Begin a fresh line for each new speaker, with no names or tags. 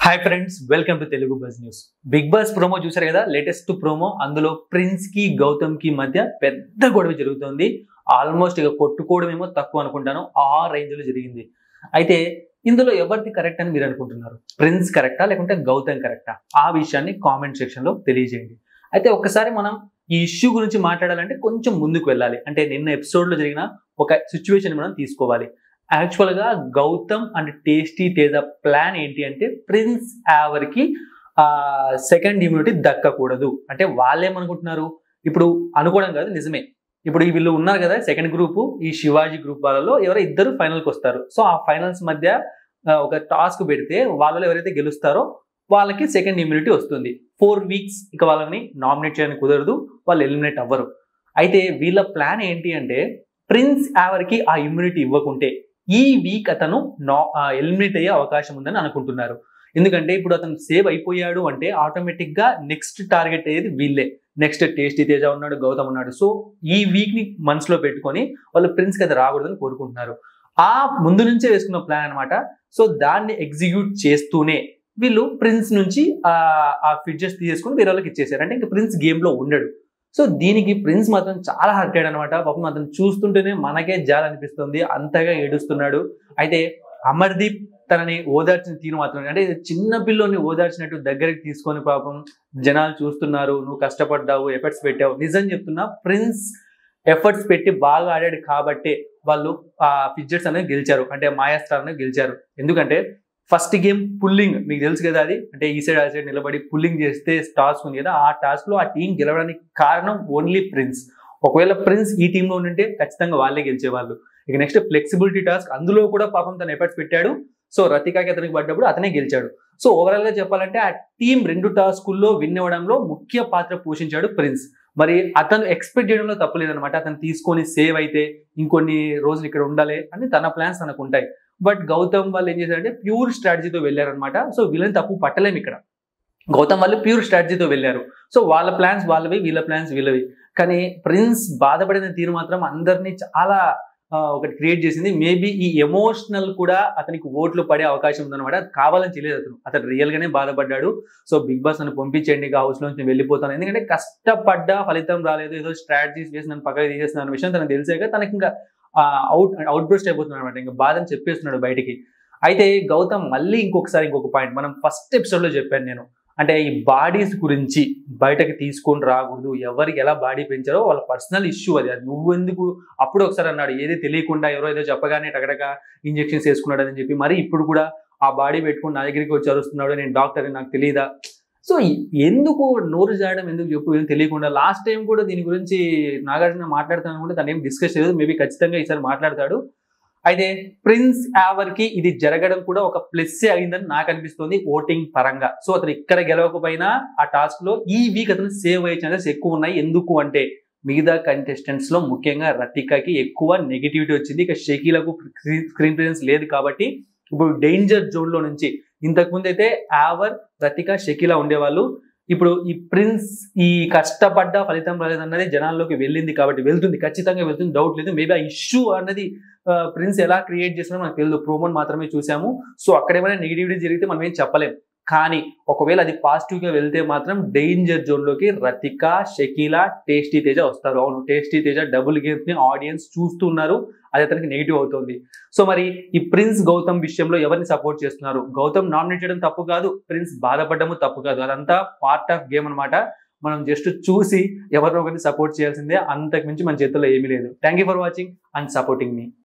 hi friends welcome to Telugu buzz news Bigg Boss promo చూసారు కదా latest promo అందులో prince కి గౌతమ్ కి మధ్య పెద్ద గొడవ జరుగుతుంది ఆల్మోస్ట్ ఇక కొట్టుకోవడం ఏమో తక్కువ అనుకుంటాను ఆ రేంజ్ లో జరిగింది అయితే ఇందులో ఎవరిది కరెక్ట్ అని మీరు అనుకుంటున్నారు ప్రిన్స్ కరెక్టా లేకుంటే గౌతమ్ కరెక్టా ఆ విషయాన్ని కామెంట్ సెక్షన్ లో తెలియజేయండి అయితే ఒక్కసారి మనం ఈ ఇష్యూ గురించి మాట్లాడాలంటే కొంచెం ముందుకు వెళ్ళాలి అంటే నిన్న ఎపిసోడ్ లో జరిగిన ఒక సిచ్యువేషన్ మనం తీసుకోవాలి యాక్చువల్ గా Gautham and tasty Teja plan ఏంటి అంటే ప్రిన్స్ యావర్కి ఆ సెకండ్ ఇమ్యూనిటీ దక్కకూడదు అంటే వాళ్ళేమనుకుంటున్నారు ఇప్పుడు అనుకోవడం కాదు నిజమే ఇప్పుడు ఈ వీళ్ళు ఉన్నారు కదా సెకండ్ గ్రూప్ ఈ శివాజీ గ్రూప్ వాళ్ళలో ఎవరో ఇద్దరు ఫైనల్కి వస్తారు సో ఆ ఫైనల్స్ మధ్య ఆ, ఒక టాస్క్ పెడితే వాళ్ళలో ఎవరైతే గెలుస్తారో వాళ్ళకి సెకండ్ ఇమ్యూనిటీ వస్తుంది ఫోర్ వీక్స్ ఇక వాళ్ళని నామినేట్ చేయడానికి కుదరదు వాళ్ళు ఎలిమినేట్ అవ్వరు అయితే వీళ్ళ ప్లాన్ ఏంటి అంటే ప్రిన్స్ యావర్కి ఆ ఇమ్యూనిటీ ఇవ్వకుంటే ఈ వీక్ అతను నా ఎలిమినేట్ అయ్యే అవకాశం ఉందని అనుకుంటున్నారు ఎందుకంటే ఇప్పుడు అతను సేవ్ అయిపోయాడు అంటే ఆటోమేటిక్ గా నెక్స్ట్ టార్గెట్ అయ్యేది వీళ్ళే నెక్స్ట్ టేస్టీ తేజ ఉన్నాడు గౌతమ్ ఉన్నాడు సో ఈ వీక్ ని మనసులో పెట్టుకొని వాళ్ళు ప్రిన్స్ కి అది రాకూడదని కోరుకుంటున్నారు ఆ ముందు నుంచే వేసుకున్న ప్లాన్ అన్నమాట సో దాన్ని ఎగ్జిక్యూట్ చేస్తూనే వీళ్ళు ప్రిన్స్ నుంచి ఆ ఆ ఫిడ్జెస్ తీసుకొని వేరే వాళ్ళకి ఇచ్చేసారు అంటే ఇంకా ప్రిన్స్ గేమ్ లో ఉండడు సో దీనికి ప్రిన్స్ మాత్రం చాలా హర్ట్ అయ్యాడు అనమాట పాపం అతను చూస్తుంటేనే మనకే జాలి అనిపిస్తుంది అంతగా ఏడుస్తున్నాడు అయితే అమర్దీప్ తనని ఓదార్చిన తీరు మాత్రం అంటే చిన్న పిల్లోని ఓదార్చినట్టు దగ్గరికి తీసుకొని పాపం జనాలు చూస్తున్నారు నువ్వు కష్టపడ్డావు ఎఫర్ట్స్ పెట్టావు నిజం చెప్తున్నా ప్రిన్స్ ఎఫర్ట్స్ పెట్టి బాగా ఆడాడు కాబట్టే వాళ్ళు ఆ ఫిడ్జెట్స్ అనేది గెలిచారు అంటే మాయాస్త్రాలు అనేది గెలిచారు ఎందుకంటే ఫస్ట్ గేమ్ పుల్లింగ్ మీకు తెలుసు కదా అది అంటే ఈ సైడ్ ఆ సైడ్ నిలబడి పుల్లింగ్ చేస్తే టాస్క్ ఉంది కదా ఆ టాస్క్ లో ఆ టీం గెలవడానికి కారణం ఓన్లీ ప్రిన్స్ ఒకవేళ ప్రిన్స్ ఈ టీంలో ఉంటే ఖచ్చితంగా వాళ్ళే గెలిచేవాళ్ళు ఇక నెక్స్ట్ ఫ్లెక్సిబిలిటీ టాస్క్ అందులో కూడా పాపం తన ఎఫర్ట్స్ పెట్టాడు సో రతికాకి అతనికి పడ్డప్పుడు అతనే గెలిచాడు సో ఓవరాల్ గా చెప్పాలంటే ఆ టీం రెండు టాస్కుల్లో విన్ అవ్వడంలో ముఖ్య పాత్ర పోషించాడు ప్రిన్స్ మరి అతను ఎక్స్పెక్ట్ చేయడంలో తప్పలేదన్నమాట అతను తీసుకొని సేవ్ అయితే ఇంకొన్ని రోజులు ఇక్కడ ఉండాలి అని తన ప్లాన్స్ తనకు ఉంటాయి బట్ గౌతమ్ వాళ్ళు ఏం చేశారంటే ప్యూర్ స్ట్రాటజీతో వెళ్ళారనమాట సో వీళ్ళని తప్పు పట్టలేము ఇక్కడ గౌతమ్ వాళ్ళు ప్యూర్ స్ట్రాటజీతో వెళ్ళారు సో వాళ్ళ ప్లాన్స్ వాళ్ళవి వీళ్ళ ప్లాన్స్ వీళ్ళవి కానీ ప్రిన్స్ బాధపడిన తీరు మాత్రం అందరినీ చాలా ఆ, ఒకటి క్రియేట్ చేసింది మేబీ ఈ ఎమోషనల్ కూడా అతనికి ఓట్లు పడే అవకాశం ఉందన్నమాట అది కావాలని తెలియదు అతను అతను రియల్ గానే బాధపడ్డాడు సో బిగ్ బాస్ నన్ను పంపించండి హౌస్ నుంచి నేను వెళ్ళిపోతాను ఎందుకంటే కష్టపడ్డా ఫలితం రాలేదు ఏదో స్ట్రాటజీస్ వేసి నన్ను పక్కకి తీసేస్తున్న అన్న విషయం తనకు తెలిసాక తనకి ఇంకా అవుట్ అవుట్ బ్రస్ట్ అయిపోతున్నాడు అనమాట ఇంకా బాధని చెప్పేస్తున్నాడు బయటికి అయితే గౌతమ్ మళ్ళీ ఇంకొకసారి ఇంకొక పాయింట్ మనం ఫస్ట్ ఎపిసోడ్ లో చెప్పాను నేను అంటే ఈ బాడీస్ గురించి బయటకి తీసుకొని రాకూడదు ఎవరికి ఎలా బాడీ పెంచారో వాళ్ళ పర్సనల్ ఇష్యూ అది అది నువ్వెందుకు అప్పుడు ఒకసారి అన్నాడు ఏది తెలియకుండా ఎవరో ఏదో చెప్పగానే టగడక ఇంజెక్షన్స్ వేసుకున్నాడు అని చెప్పి మరి ఇప్పుడు కూడా ఆ బాడీ పెట్టుకుని నా దగ్గరికి వచ్చి అరుస్తున్నాడు నేను డాక్టర్ నాకు తెలియదా సో ఎందుకు నోరు జాడడం ఎందుకు చెప్పు ఏం తెలియకుండా లాస్ట్ టైం కూడా దీని గురించి నాగార్జున మాట్లాడుతాను అనుకుంటే తను ఏం డిస్కస్ చేయలేదు మేబీ ఖచ్చితంగా ఈసారి మాట్లాడతాడు అయితే ప్రిన్స్ యావర్ కి ఇది జరగడం కూడా ఒక ప్లస్ అయిందని నాకు అనిపిస్తుంది ఓటింగ్ పరంగా సో అతను ఇక్కడ గెలవకపోయినా ఆ టాస్క్ లో ఈ వీక్ అతను సేవ్ అయ్యే ఛాన్సెస్ ఎక్కువ ఉన్నాయి ఎందుకు అంటే మిగతా కంటెస్టెంట్స్ లో ముఖ్యంగా రతికాకి ఎక్కువ నెగిటివిటీ వచ్చింది ఇక షకీలకు స్క్రీన్ ప్రెజెన్స్ లేదు కాబట్టి ఇప్పుడు డేంజర్ జోన్ లో నుంచి ఇంతకు ముందు అయితే యావర్ రతిక షకీలా ఉండేవాళ్ళు ఇప్పుడు ఈ ప్రిన్స్ ఈ కష్టపడ్డ ఫలితం రాలేదన్నది జనాల్లోకి వెళ్ళింది కాబట్టి వెళ్తుంది ఖచ్చితంగా వెళ్తుంది డౌట్ లేదు మేబీ ఆ ఇష్యూ అన్నది ఆ, ప్రిన్స్ ఎలా క్రియేట్ చేసినా మనకు తెలియదు ప్రోమోన్ మాత్రమే చూసాము సో అక్కడ ఏమైనా నెగిటివిటీ జరిగితే మనం ఏం చెప్పలేం కానీ ఒకవేళ అది పాజిటివ్ గా వెళ్తే మాత్రం డేంజర్ జోన్ లోకి రతిక షకీలా టేస్టీ తేజ వస్తారు అవును టేస్టీ తేజ డబుల్ గేమ్స్ ని ఆడియన్స్ చూస్తున్నారు అది అతనికి నెగిటివ్ అవుతుంది సో మరి ఈ ప్రిన్స్ గౌతమ్ విషయంలో ఎవరిని సపోర్ట్ చేస్తున్నారు గౌతమ్ నామినేట్ చేయడం తప్పు కాదు ప్రిన్స్ బాధపడము తప్పు కాదు అదంతా పార్ట్ ఆఫ్ గేమ్ అన్నమాట మనం జస్ట్ చూసి ఎవరినో ఒకరిని సపోర్ట్ చేయాల్సిందే అంతకు మించి మన చేతుల్లో ఏమీ లేదు thank you for watching and supporting me